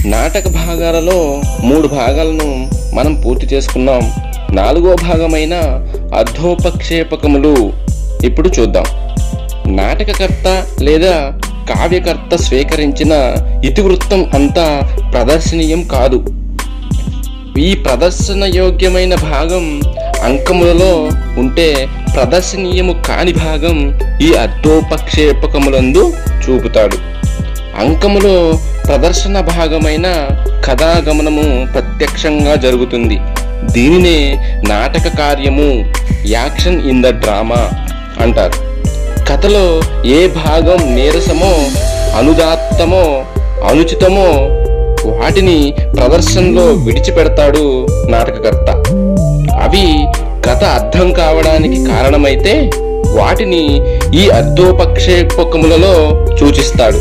నాటక భాగాలలో మూడు భాగాలను మనం పూర్తి చేసుకున్నాం నాలుగో భాగమైన అర్ధోపక్షేపకములు ఇప్పుడు చూద్దాం నాటకకర్త లేదా కావ్యకర్త స్వీకరించిన ఇతివృత్తం అంతా ప్రదర్శనీయం కాదు ఈ ప్రదర్శన యోగ్యమైన భాగం అంకములలో ఉంటే ప్రదర్శనీయము కాని భాగం ఈ అర్థోపక్షేపకములందు చూపుతాడు అంకములో ప్రదర్శన భాగమైన కథాగమనము ప్రత్యక్షంగా జరుగుతుంది దీనినే నాటక కార్యము యాక్షన్ ఇన్ ద డ్రామా అంటారు కథలో ఏ భాగం నీరసమో అనుదాత్తమో అనుచితమో వాటిని ప్రదర్శనలో విడిచిపెడతాడు నాటకకర్త అవి కథ అర్థం కావడానికి కారణమైతే వాటిని ఈ అర్ధోపక్షేపకములలో సూచిస్తాడు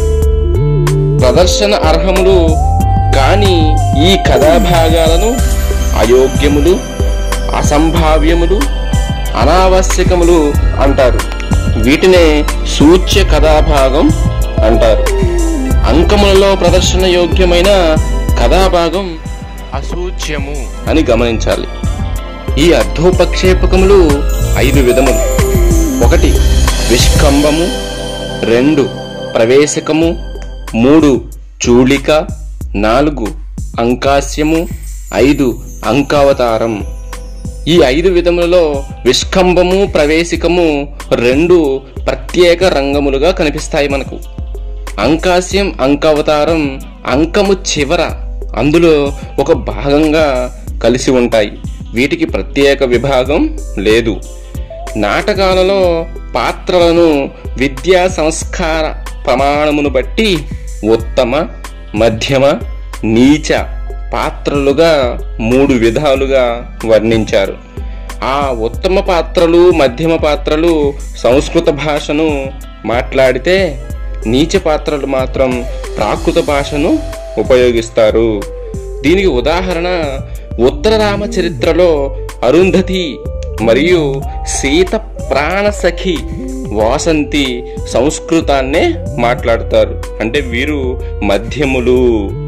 ప్రదర్శన అర్హములు కాని ఈ కథాభాగాలను అయోగ్యములు అసంభావ్యములు అనావశ్యకములు అంటారు వీటినే సూచ్య కథాభాగం అంటారు అంకములలో ప్రదర్శన యోగ్యమైన కథాభాగం అసూచ్యము అని గమనించాలి ఈ అర్ధోపక్షేపకములు ఐదు విధములు ఒకటి విష్కంబము రెండు ప్రవేశకము మూడు చూళిక నాలుగు అంకాస్యము ఐదు అంకావతారం ఈ ఐదు విధములలో విష్కంబము ప్రవేశికము రెండు ప్రత్యేక రంగములుగా కనిపిస్తాయి మనకు అంకాస్యం అంకావతారం అంకము చివర అందులో ఒక భాగంగా కలిసి ఉంటాయి వీటికి ప్రత్యేక విభాగం లేదు నాటకాలలో పాత్రలను విద్యా సంస్కార ప్రమాణమును బట్టి ఉత్తమ మధ్యమ నీచ పాత్రలుగా మూడు విధాలుగా వర్ణించారు ఆ ఉత్తమ పాత్రలు మధ్యమ పాత్రలు సంస్కృత భాషను మాట్లాడితే నీచ పాత్రలు మాత్రం ప్రాకృత భాషను ఉపయోగిస్తారు దీనికి ఉదాహరణ ఉత్తర రామచరిత్రలో అరుంధతి మరియు సీత ప్రాణసఖి వాసంతి సంస్కృతాన్నే మాట్లాడతారు అంటే వీరు మధ్యములు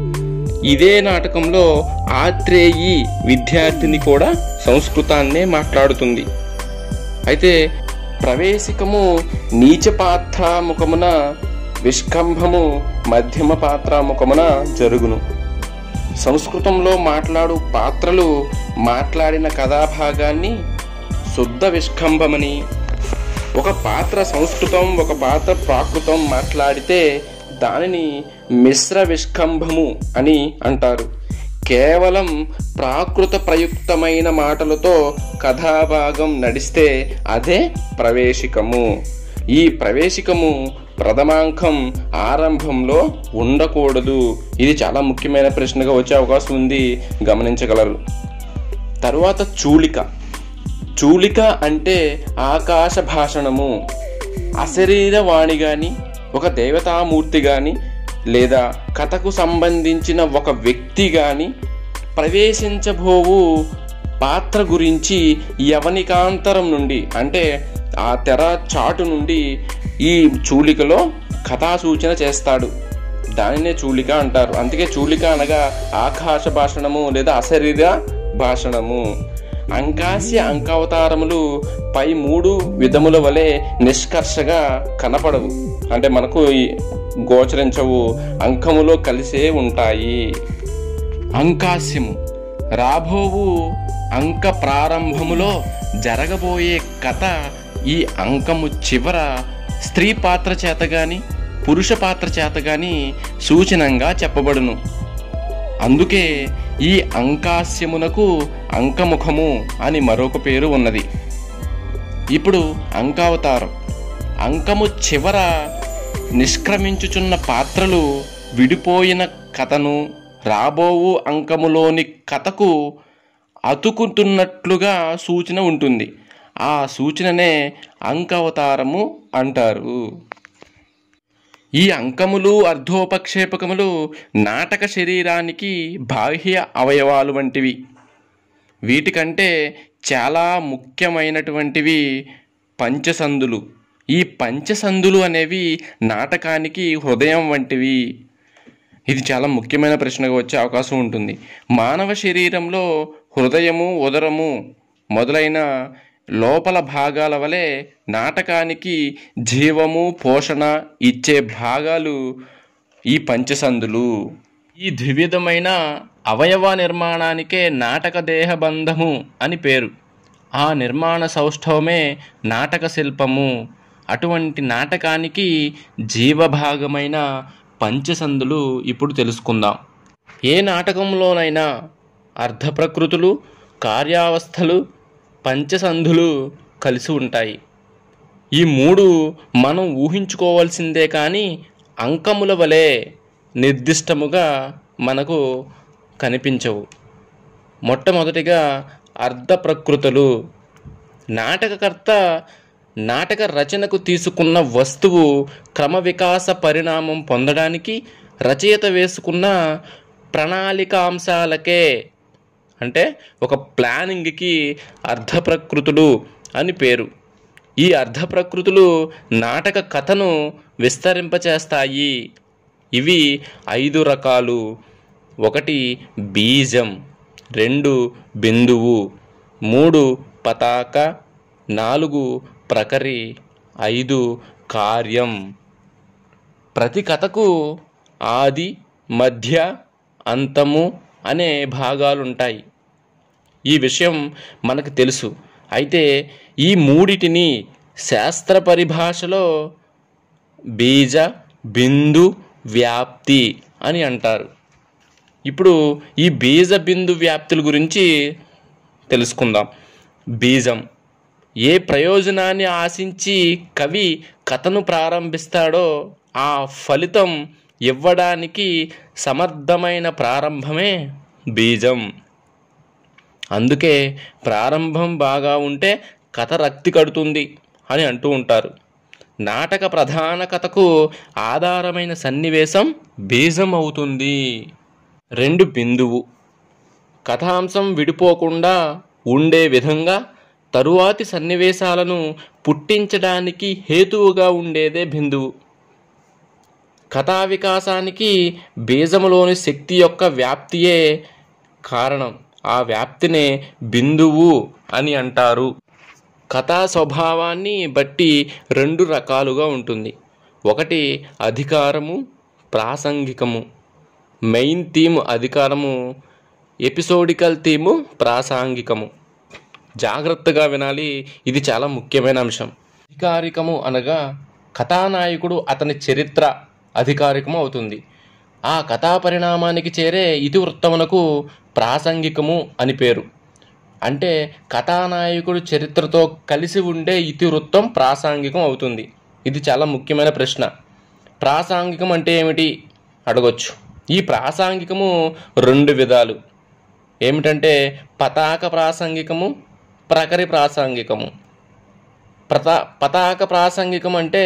ఇదే నాటకంలో ఆత్రేయి విద్యార్థిని కూడా సంస్కృతాన్నే మాట్లాడుతుంది అయితే ప్రవేశికము నీచ పాత్రాముఖమున విష్కంభము మధ్యమ పాత్రాముఖమున జరుగును సంస్కృతంలో మాట్లాడు పాత్రలు మాట్లాడిన కథాభాగాన్ని శుద్ధ విష్కంభమని ఒక పాత్ర సంస్కృతం ఒక పాత్ర ప్రాకృతం మాట్లాడితే దానిని మిశ్ర విష్కంభము అని అంటారు కేవలం ప్రాకృత ప్రయుక్తమైన మాటలతో కథాభాగం నడిస్తే అదే ప్రవేశికము ఈ ప్రవేశికము ప్రథమాంకం ఆరంభంలో ఉండకూడదు ఇది చాలా ముఖ్యమైన ప్రశ్నగా వచ్చే అవకాశం ఉంది గమనించగలరు తరువాత చూలిక చూలిక అంటే ఆకాశ భాషణము అశరీర వాణి గాని ఒక దేవతామూర్తి గాని లేదా కథకు సంబంధించిన ఒక వ్యక్తి గాని ప్రవేశించబోవు పాత్ర గురించి యవనికాంతరం నుండి అంటే ఆ తెర చాటు నుండి ఈ చూలికలో కథా సూచన చేస్తాడు దానినే చూలిక అంటారు అందుకే చూలిక అనగా ఆకాశ భాషణము లేదా అశరీర భాషణము అంకాస్య అంకావతారములు పై మూడు విధముల వలె నిష్కర్షగా కనపడవు అంటే మనకు ఈ గోచరించవు అంకములో కలిసే ఉంటాయి అంకాస్యము రాబోవు అంక ప్రారంభములో జరగబోయే కథ ఈ అంకము చివర స్త్రీ పాత్ర చేత గాని పురుష పాత్ర చేత గాని సూచనంగా చెప్పబడును అందుకే ఈ అంకాస్యమునకు అంకముఖము అని మరొక పేరు ఉన్నది ఇప్పుడు అంకావతారం అంకము చివర నిష్క్రమించుచున్న పాత్రలు విడిపోయిన కథను రాబోవు అంకములోని కథకు అతుకుతున్నట్లుగా సూచన ఉంటుంది ఆ సూచననే అంకావతారము అంటారు ఈ అంకములు అర్ధోపక్షేపకములు నాటక శరీరానికి బాహ్య అవయవాలు వంటివి వీటికంటే చాలా ముఖ్యమైనటువంటివి పంచసందులు ఈ పంచసందులు అనేవి నాటకానికి హృదయం వంటివి ఇది చాలా ముఖ్యమైన ప్రశ్నగా వచ్చే అవకాశం ఉంటుంది మానవ శరీరంలో హృదయము ఉదరము మొదలైన లోపల భాగాల వలె నాటకానికి జీవము పోషణ ఇచ్చే భాగాలు ఈ పంచసందులు ఈ ద్వివిధమైన అవయవ నిర్మాణానికే నాటక దేహబంధము అని పేరు ఆ నిర్మాణ సౌష్ఠవమే నాటక శిల్పము అటువంటి నాటకానికి జీవభాగమైన పంచసందులు ఇప్పుడు తెలుసుకుందాం ఏ నాటకంలోనైనా అర్ధప్రకృతులు కార్యావస్థలు పంచసంధులు కలిసి ఉంటాయి ఈ మూడు మనం ఊహించుకోవాల్సిందే కానీ అంకముల వలె నిర్దిష్టముగా మనకు కనిపించవు మొట్టమొదటిగా అర్ధ ప్రకృతులు నాటకకర్త నాటక రచనకు తీసుకున్న వస్తువు క్రమ వికాస పరిణామం పొందడానికి రచయిత వేసుకున్న ప్రణాళికాంశాలకే అంటే ఒక ప్లానింగ్కి అర్ధ ప్రకృతులు అని పేరు ఈ అర్ధ ప్రకృతులు నాటక కథను విస్తరింపచేస్తాయి ఇవి ఐదు రకాలు ఒకటి బీజం రెండు బిందువు మూడు పతాక నాలుగు ప్రకరి ఐదు కార్యం ప్రతి కథకు ఆది మధ్య అంతము అనే భాగాలుంటాయి ఈ విషయం మనకు తెలుసు అయితే ఈ మూడిటిని శాస్త్ర పరిభాషలో బీజ బిందు వ్యాప్తి అని అంటారు ఇప్పుడు ఈ బీజ బిందు వ్యాప్తుల గురించి తెలుసుకుందాం బీజం ఏ ప్రయోజనాన్ని ఆశించి కవి కథను ప్రారంభిస్తాడో ఆ ఫలితం ఇవ్వడానికి సమర్థమైన ప్రారంభమే బీజం అందుకే ప్రారంభం బాగా ఉంటే కథ రక్తి కడుతుంది అని అంటూ ఉంటారు నాటక ప్రధాన కథకు ఆధారమైన సన్నివేశం బీజం అవుతుంది రెండు బిందువు కథాంశం విడిపోకుండా ఉండే విధంగా తరువాతి సన్నివేశాలను పుట్టించడానికి హేతువుగా ఉండేదే బిందువు కథా వికాసానికి బీజములోని శక్తి యొక్క వ్యాప్తియే కారణం ఆ వ్యాప్తినే బిందువు అని అంటారు కథా స్వభావాన్ని బట్టి రెండు రకాలుగా ఉంటుంది ఒకటి అధికారము ప్రాసంగికము మెయిన్ థీమ్ అధికారము ఎపిసోడికల్ థీము ప్రాసాంగికము జాగ్రత్తగా వినాలి ఇది చాలా ముఖ్యమైన అంశం అధికారికము అనగా కథానాయకుడు అతని చరిత్ర అధికారికము అవుతుంది ఆ కథా పరిణామానికి చేరే ఇతివృత్తమునకు ప్రాసంగికము అని పేరు అంటే కథానాయకుడు చరిత్రతో కలిసి ఉండే ఇతివృత్తం ప్రాసాంగికం అవుతుంది ఇది చాలా ముఖ్యమైన ప్రశ్న ప్రాసాంగికం అంటే ఏమిటి అడగొచ్చు ఈ ప్రాసాంగికము రెండు విధాలు ఏమిటంటే పతాక ప్రాసంగికము ప్రకరి ప్రాసంగికము ప్రతా పతాక ప్రాసంగికం అంటే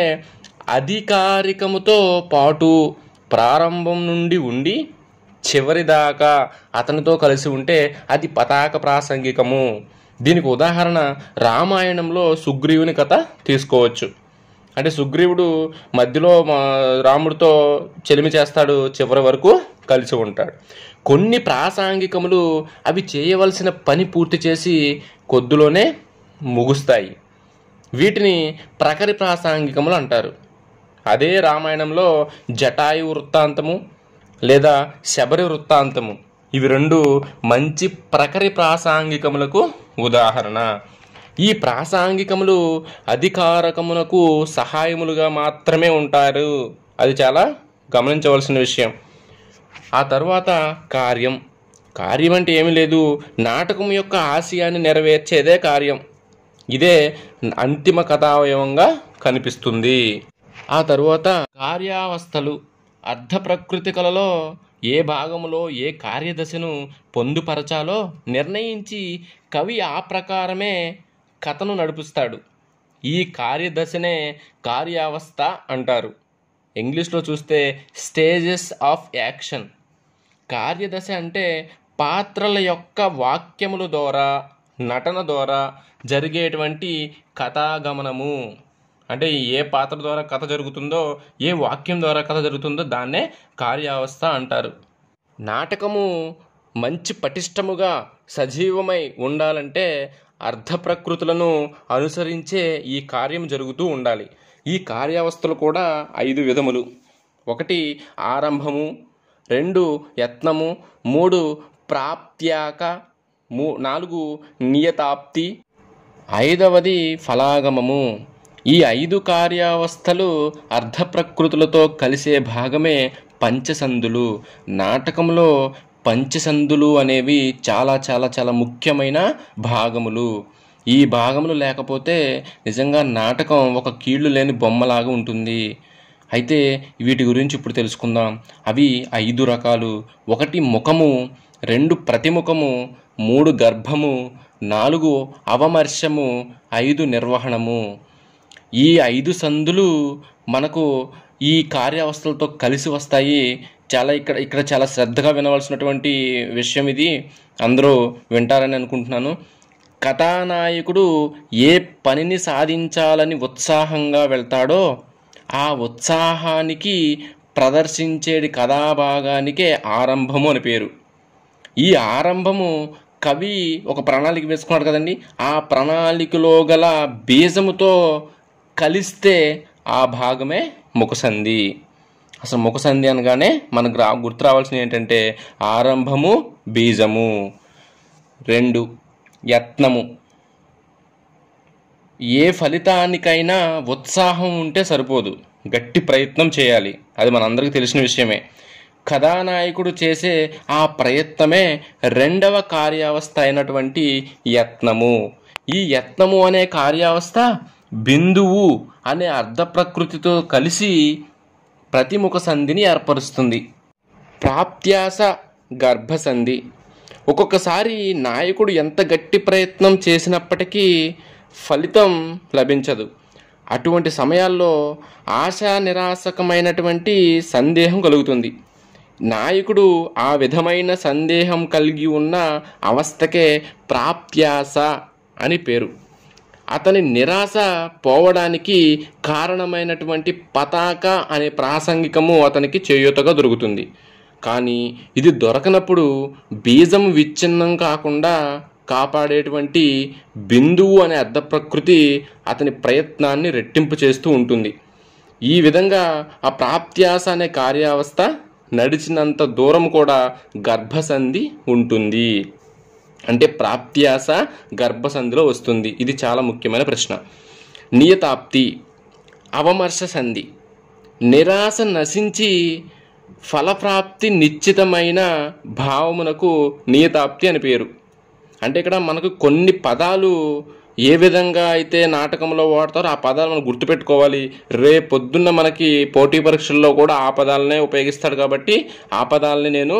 అధికారికముతో పాటు ప్రారంభం నుండి ఉండి చివరిదాకా అతనితో కలిసి ఉంటే అది పతాక ప్రాసంగికము దీనికి ఉదాహరణ రామాయణంలో సుగ్రీవుని కథ తీసుకోవచ్చు అంటే సుగ్రీవుడు మధ్యలో మా రాముడితో చెలిమి చేస్తాడు చివరి వరకు కలిసి ఉంటాడు కొన్ని ప్రాసాంగికములు అవి చేయవలసిన పని పూర్తి చేసి కొద్దిలోనే ముగుస్తాయి వీటిని ప్రకరి ప్రాసాంగికములు అంటారు అదే రామాయణంలో జటాయు వృత్తాంతము లేదా శబరి వృత్తాంతము ఇవి రెండు మంచి ప్రకరి ప్రాసాంగికములకు ఉదాహరణ ఈ ప్రాసాంగికములు అధికారకమునకు సహాయములుగా మాత్రమే ఉంటారు అది చాలా గమనించవలసిన విషయం ఆ తర్వాత కార్యం కార్యం అంటే ఏమీ లేదు నాటకం యొక్క ఆశయాన్ని నెరవేర్చేదే కార్యం ఇదే అంతిమ కథావయవంగా కనిపిస్తుంది ఆ తరువాత కార్యావస్థలు అర్ధ ప్రకృతి కళలో ఏ భాగములో ఏ కార్యదశను పొందుపరచాలో నిర్ణయించి కవి ఆ ప్రకారమే కథను నడిపిస్తాడు ఈ కార్యదశనే కార్యావస్థ అంటారు ఇంగ్లీష్లో చూస్తే స్టేజెస్ ఆఫ్ యాక్షన్ కార్యదశ అంటే పాత్రల యొక్క వాక్యముల ద్వారా నటన ద్వారా జరిగేటువంటి కథాగమనము అంటే ఏ పాత్ర ద్వారా కథ జరుగుతుందో ఏ వాక్యం ద్వారా కథ జరుగుతుందో దాన్నే కార్యావస్థ అంటారు నాటకము మంచి పటిష్టముగా సజీవమై ఉండాలంటే అర్ధ ప్రకృతులను అనుసరించే ఈ కార్యం జరుగుతూ ఉండాలి ఈ కార్యావస్థలు కూడా ఐదు విధములు ఒకటి ఆరంభము రెండు యత్నము మూడు ప్రాప్త్యాక మూ నాలుగు నియతాప్తి ఐదవది ఫలాగమము ఈ ఐదు కార్యావస్థలు అర్ధ ప్రకృతులతో కలిసే భాగమే పంచసందులు నాటకంలో పంచసందులు అనేవి చాలా చాలా చాలా ముఖ్యమైన భాగములు ఈ భాగములు లేకపోతే నిజంగా నాటకం ఒక కీళ్లు లేని బొమ్మలాగా ఉంటుంది అయితే వీటి గురించి ఇప్పుడు తెలుసుకుందాం అవి ఐదు రకాలు ఒకటి ముఖము రెండు ప్రతిముఖము మూడు గర్భము నాలుగు అవమర్శము ఐదు నిర్వహణము ఈ ఐదు సందులు మనకు ఈ కార్యావస్థలతో కలిసి వస్తాయి చాలా ఇక్కడ ఇక్కడ చాలా శ్రద్ధగా వినవలసినటువంటి విషయం ఇది అందరూ వింటారని అనుకుంటున్నాను కథానాయకుడు ఏ పనిని సాధించాలని ఉత్సాహంగా వెళ్తాడో ఆ ఉత్సాహానికి ప్రదర్శించేది కథాభాగానికే ఆరంభము అని పేరు ఈ ఆరంభము కవి ఒక ప్రణాళిక వేసుకున్నాడు కదండి ఆ ప్రణాళికలో గల బీజముతో కలిస్తే ఆ భాగమే ముఖసంధి అసలు ముఖసంధి అనగానే మనకు రా గుర్తు రావాల్సింది ఏంటంటే ఆరంభము బీజము రెండు యత్నము ఏ ఫలితానికైనా ఉత్సాహం ఉంటే సరిపోదు గట్టి ప్రయత్నం చేయాలి అది మనందరికీ తెలిసిన విషయమే కథానాయకుడు చేసే ఆ ప్రయత్నమే రెండవ కార్యావస్థ అయినటువంటి యత్నము ఈ యత్నము అనే కార్యావస్థ బిందువు అనే అర్ధ ప్రకృతితో కలిసి ప్రతిముఖ సంధిని ఏర్పరుస్తుంది ప్రాప్త్యాస గర్భసంధి ఒక్కొక్కసారి నాయకుడు ఎంత గట్టి ప్రయత్నం చేసినప్పటికీ ఫలితం లభించదు అటువంటి సమయాల్లో ఆశా నిరాశకమైనటువంటి సందేహం కలుగుతుంది నాయకుడు ఆ విధమైన సందేహం కలిగి ఉన్న అవస్థకే ప్రాప్త్యాస అని పేరు అతని నిరాశ పోవడానికి కారణమైనటువంటి పతాక అనే ప్రాసంగికము అతనికి చేయూతగా దొరుకుతుంది కానీ ఇది దొరకనప్పుడు బీజం విచ్ఛిన్నం కాకుండా కాపాడేటువంటి బిందువు అనే అర్ధ ప్రకృతి అతని ప్రయత్నాన్ని రెట్టింపు చేస్తూ ఉంటుంది ఈ విధంగా ఆ ప్రాప్త్యాస అనే కార్యావస్థ నడిచినంత దూరం కూడా గర్భసంధి ఉంటుంది అంటే ప్రాప్త్యాస గర్భసంధిలో వస్తుంది ఇది చాలా ముఖ్యమైన ప్రశ్న నియతాప్తి అవమర్శ సంధి నిరాశ నశించి ఫలప్రాప్తి నిశ్చితమైన భావమునకు నియతాప్తి అని పేరు అంటే ఇక్కడ మనకు కొన్ని పదాలు ఏ విధంగా అయితే నాటకంలో వాడతారో ఆ పదాలు మనం గుర్తుపెట్టుకోవాలి రేపొద్దున్న మనకి పోటీ పరీక్షల్లో కూడా ఆ పదాలనే ఉపయోగిస్తాడు కాబట్టి ఆ పదాలని నేను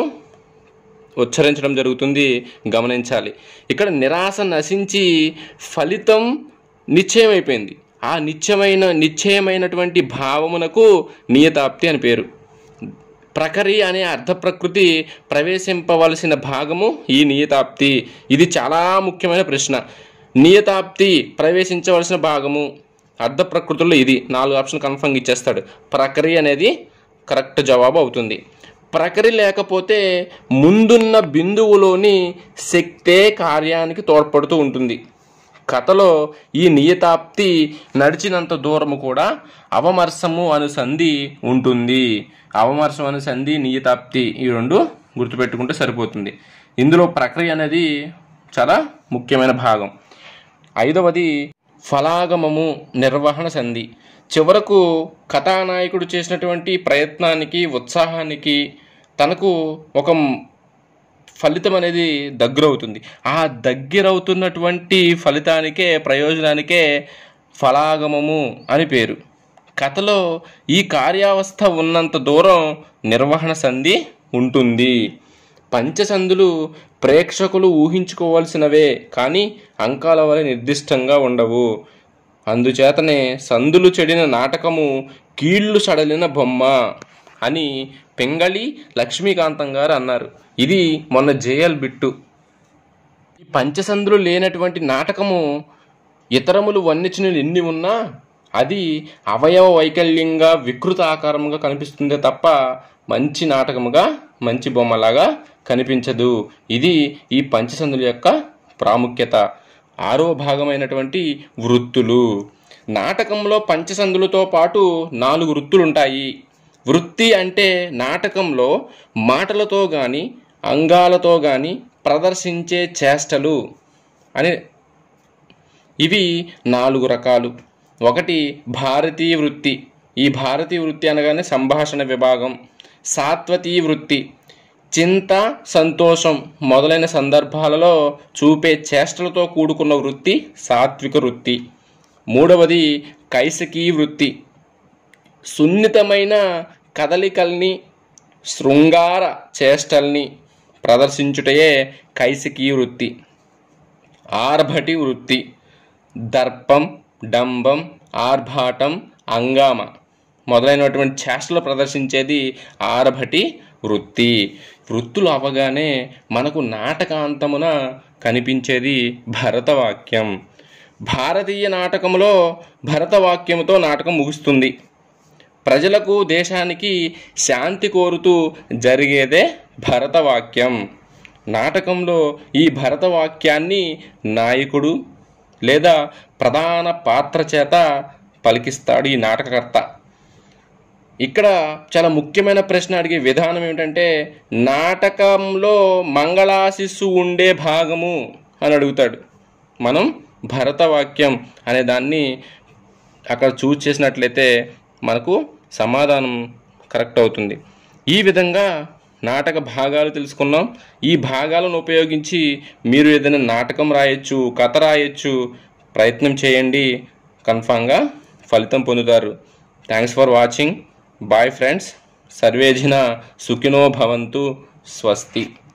ఉచ్చరించడం జరుగుతుంది గమనించాలి ఇక్కడ నిరాశ నశించి ఫలితం నిశ్చయమైపోయింది ఆ నిత్యమైన నిశ్చయమైనటువంటి భావమునకు నియతాప్తి అని పేరు ప్రకరి అనే అర్ధ ప్రకృతి ప్రవేశింపవలసిన భాగము ఈ నియతాప్తి ఇది చాలా ముఖ్యమైన ప్రశ్న నియతాప్తి ప్రవేశించవలసిన భాగము అర్ధ ప్రకృతుల్లో ఇది నాలుగు ఆప్షన్ కన్ఫర్మ్ ఇచ్చేస్తాడు ప్రకరి అనేది కరెక్ట్ జవాబు అవుతుంది ప్రకరి లేకపోతే ముందున్న బిందువులోని శక్తే కార్యానికి తోడ్పడుతూ ఉంటుంది కథలో ఈ నియతాప్తి నడిచినంత దూరము కూడా అవమర్శము అను సంధి ఉంటుంది అవమర్శం అను సంధి నియతాప్తి ఈ రెండు గుర్తుపెట్టుకుంటే సరిపోతుంది ఇందులో ప్రక్రియ అనేది చాలా ముఖ్యమైన భాగం ఐదవది ఫలాగమము నిర్వహణ సంధి చివరకు కథానాయకుడు చేసినటువంటి ప్రయత్నానికి ఉత్సాహానికి తనకు ఒక ఫలితం అనేది దగ్గరవుతుంది ఆ దగ్గరవుతున్నటువంటి ఫలితానికే ప్రయోజనానికే ఫలాగమము అని పేరు కథలో ఈ కార్యావస్థ ఉన్నంత దూరం నిర్వహణ సంధి ఉంటుంది పంచసందులు ప్రేక్షకులు ఊహించుకోవాల్సినవే కానీ అంకాల వలె నిర్దిష్టంగా ఉండవు అందుచేతనే సందులు చెడిన నాటకము కీళ్లు సడలిన బొమ్మ అని పెంగళి లక్ష్మీకాంతం గారు అన్నారు ఇది మొన్న జేఎల్ బిట్టు ఈ పంచసందులు లేనటువంటి నాటకము ఇతరములు వన్నిచినలు ఎన్ని ఉన్నా అది అవయవ వైకల్యంగా వికృత ఆకారంగా కనిపిస్తుందే తప్ప మంచి నాటకముగా మంచి బొమ్మలాగా కనిపించదు ఇది ఈ పంచసందుల యొక్క ప్రాముఖ్యత ఆరో భాగమైనటువంటి వృత్తులు నాటకంలో పంచసందులతో పాటు నాలుగు వృత్తులు ఉంటాయి వృత్తి అంటే నాటకంలో మాటలతో కానీ అంగాలతో కానీ ప్రదర్శించే చేష్టలు అని ఇవి నాలుగు రకాలు ఒకటి భారతీయ వృత్తి ఈ భారతీయ వృత్తి అనగానే సంభాషణ విభాగం సాత్వతీ వృత్తి చింత సంతోషం మొదలైన సందర్భాలలో చూపే చేష్టలతో కూడుకున్న వృత్తి సాత్విక వృత్తి మూడవది కైసకీ వృత్తి సున్నితమైన కదలికల్ని శృంగార చేష్టల్ని ప్రదర్శించుటయే కైసకీ వృత్తి ఆర్భటి వృత్తి దర్పం డంబం ఆర్భాటం అంగామ మొదలైనటువంటి చేష్టలు ప్రదర్శించేది ఆర్భటి వృత్తి వృత్తులు అవగానే మనకు నాటకాంతమున కనిపించేది భరతవాక్యం భారతీయ నాటకంలో భరతవాక్యముతో నాటకం ముగుస్తుంది ప్రజలకు దేశానికి శాంతి కోరుతూ జరిగేదే భరతవాక్యం నాటకంలో ఈ భరతవాక్యాన్ని నాయకుడు లేదా ప్రధాన పాత్ర చేత పలికిస్తాడు ఈ నాటకకర్త ఇక్కడ చాలా ముఖ్యమైన ప్రశ్న అడిగే విధానం ఏమిటంటే నాటకంలో మంగళాశిస్సు ఉండే భాగము అని అడుగుతాడు మనం భరతవాక్యం అనే దాన్ని అక్కడ చూజ్ చేసినట్లయితే మనకు సమాధానం కరెక్ట్ అవుతుంది ఈ విధంగా నాటక భాగాలు తెలుసుకున్నాం ఈ భాగాలను ఉపయోగించి మీరు ఏదైనా నాటకం రాయొచ్చు కథ రాయొచ్చు ప్రయత్నం చేయండి కన్ఫామ్గా ఫలితం పొందుతారు thanks for watching bye friends సర్వేజన సుఖినో భవంతు స్వస్తి